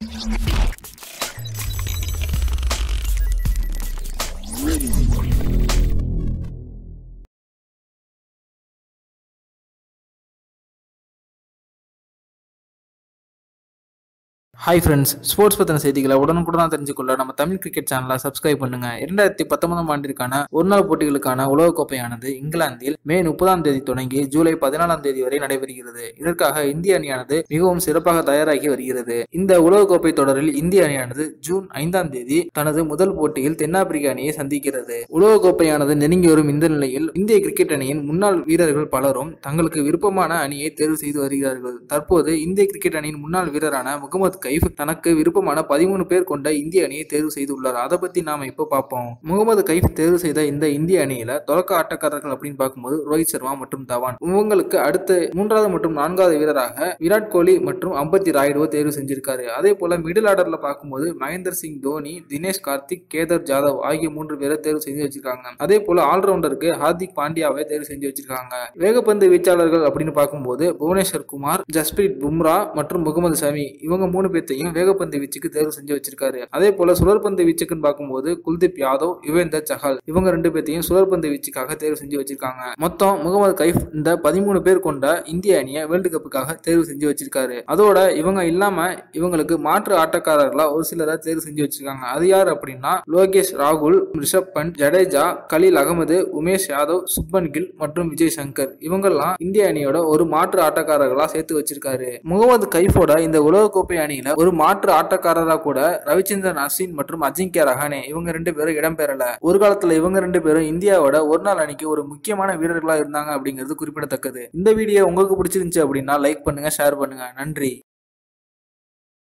hi friends sports பற்றின செய்திகளை உடனுக்குடனாக தெரிஞ்சுக்கொள்ள நம்ம தமிழ் கிரிக்கெட் சேனலை சப்ஸ்கிரைப் பண்ணுங்க இரண்டாயிரத்தி பத்தொன்பதாம் ஆண்டிற்கான ஒருநாள் போட்டிகளுக்கான உலகக்கோப்பையானது இங்கிலாந்தில் மே முப்பதாம் தேதி தொடங்கி ஜூலை பதினாலாம் தேதி வரை நடைபெறுகிறது இதற்காக இந்திய அணியானது மிகவும் சிறப்பாக தயாராகி வருகிறது இந்த உலகக்கோப்பை தொடரில் இந்திய அணியானது ஜூன் ஐந்தாம் தேதி தனது முதல் போட்டியில் தென்னாப்பிரிக்க அணியை சந்திக்கிறது உலகக்கோப்பையானது நெருங்கி வரும் இந்த நிலையில் இந்திய கிரிக்கெட் அணியின் முன்னாள் வீரர்கள் பலரும் தங்களுக்கு விருப்பமான அணியை தேர்வு செய்து வருகிறார்கள் தற்போது இந்திய கிரிக்கெட் அணியின் முன்னாள் வீரரான முகமது கைஃப் தனக்கு விருப்பமான பதிமூணு பேர் கொண்ட இந்திய அணியை தேர்வு செய்துள்ளார் அதை பத்தி நாம இப்போ பார்ப்போம் முகமது கைஃப் தேர்வு செய்த இந்த இந்திய அணியில தொடக்க ஆட்டக்காரர்கள் அப்படின்னு பார்க்கும்போது ரோஹித் சர்மா மற்றும் தவான் இவங்களுக்கு அடுத்து மூன்றாவது மற்றும் நான்காவது வீரராக விராட் கோலி மற்றும் அம்பத்தி ராயுடுவை தேர்வு செஞ்சிருக்காரு அதே போல மிடில் ஆர்டர்ல பார்க்கும்போது மகேந்தர் சிங் தோனி தினேஷ் கார்த்திக் கேதர் ஜாதவ் ஆகிய மூன்று பேரை தேர்வு செஞ்சு வச்சிருக்காங்க அதே போல ஆல்ரவுண்டருக்கு ஹார்திக் பாண்டியாவை தேர்வு செஞ்சு வச்சிருக்காங்க வேகப்பந்து வீச்சாளர்கள் அப்படின்னு பார்க்கும்போது புவனேஸ்வர் குமார் ஜஸ்பிரீத் பும்ரா மற்றும் முகமது ஷமி இவங்க மூணு பேர்த்தையும் வேகப்பந்து வீச்சுக்கு தேர்வு செஞ்சு வச்சிருக்காரு அதே போல சுழற்பந்து வீச்சுக்குன்னு பார்க்கும்போது குல்தீப் யாதவ் யுவேந்தர் சஹால் இவங்க ரெண்டு பேர்த்தையும் சுழற்பந்து வீச்சுக்காக தேர்வு செஞ்சு வச்சிருக்காங்க மொத்தம் முகமது கைஃப் இந்த பதிமூணு பேர் கொண்ட இந்திய அணியை வேர்ல்டு கப்புக்காக தேர்வு செஞ்சு வச்சிருக்காரு அதோட இவங்க இல்லாம இவங்களுக்கு மாற்று ஆட்டக்காரர்களா ஒரு சிலரை தேர்வு செஞ்சு வச்சிருக்காங்க அது யார் அப்படின்னா லோகேஷ் ராகுல் ரிஷப் பண்ட் ஜடேஜா கலீல் அகமது உமேஷ் யாதவ் சுப்மன் கில் மற்றும் விஜய் சங்கர் இவங்கெல்லாம் இந்திய அணியோட ஒரு மாற்று ஆட்டக்காரர்களா சேர்த்து வச்சிருக்காரு முகமது கைஃபோட இந்த உலகக்கோப்பை அணியில ஒரு மாற்று ஆட்டக்காரரா கூட ரவிச்சந்திரன் அஸ்வின் மற்றும் அஜிங்கியா ரஹானே இவங்க ரெண்டு பேரும் இடம்பெறல ஒரு காலத்துல இவங்க ரெண்டு பேரும் இந்தியாவோட ஒரு நாள் அணிக்கு ஒரு முக்கியமான வீரர்களா இருந்தாங்க அப்படிங்கிறது குறிப்பிடத்தக்கது இந்த வீடியோ உங்களுக்கு பிடிச்சிருந்துச்சு அப்படின்னா லைக் பண்ணுங்க ஷேர் பண்ணுங்க நன்றி